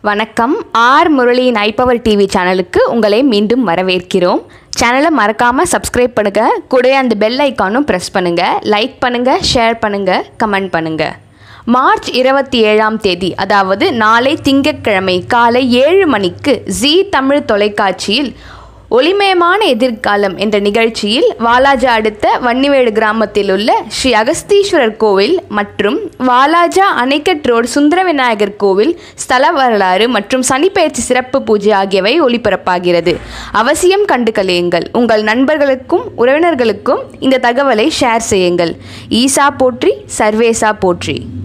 வணக்கம் ஆர் முரளியின் ஐபவர் டிவி சேனலுக்கு உங்களை மீண்டும் வரவேற்கிறோம் சேனலை மறக்காமல் சப்ஸ்கிரைப் பண்ணுங்கள் கூடவே அந்த பெல் ஐக்கானும் ப்ரெஸ் பண்ணுங்கள் லைக் பண்ணுங்கள் ஷேர் பண்ணுங்கள் கமெண்ட் பண்ணுங்கள் மார்ச் இருபத்தி ஏழாம் தேதி அதாவது நாளை திங்கட்கிழமை காலை ஏழு மணிக்கு ஜீ தமிழ் தொலைக்காட்சியில் ஒளிமயமான எதிர்காலம் என்ற நிகழ்ச்சியில் வாலாஜா அடுத்த வன்னிவேடு கிராமத்தில் உள்ள ஸ்ரீ அகஸ்தீஸ்வரர் கோவில் மற்றும் வாலாஜா அணைக்கட் ரோடு சுந்தர விநாயகர் கோவில் ஸ்தல வரலாறு மற்றும் சனிப்பெயர்ச்சி சிறப்பு பூஜை ஆகியவை ஒளிபரப்பாகிறது அவசியம் கண்டு கழியுங்கள் உங்கள் நண்பர்களுக்கும் உறவினர்களுக்கும் இந்த தகவலை ஷேர் செய்யுங்கள் ஈசா போற்றி சர்வேசா போற்றி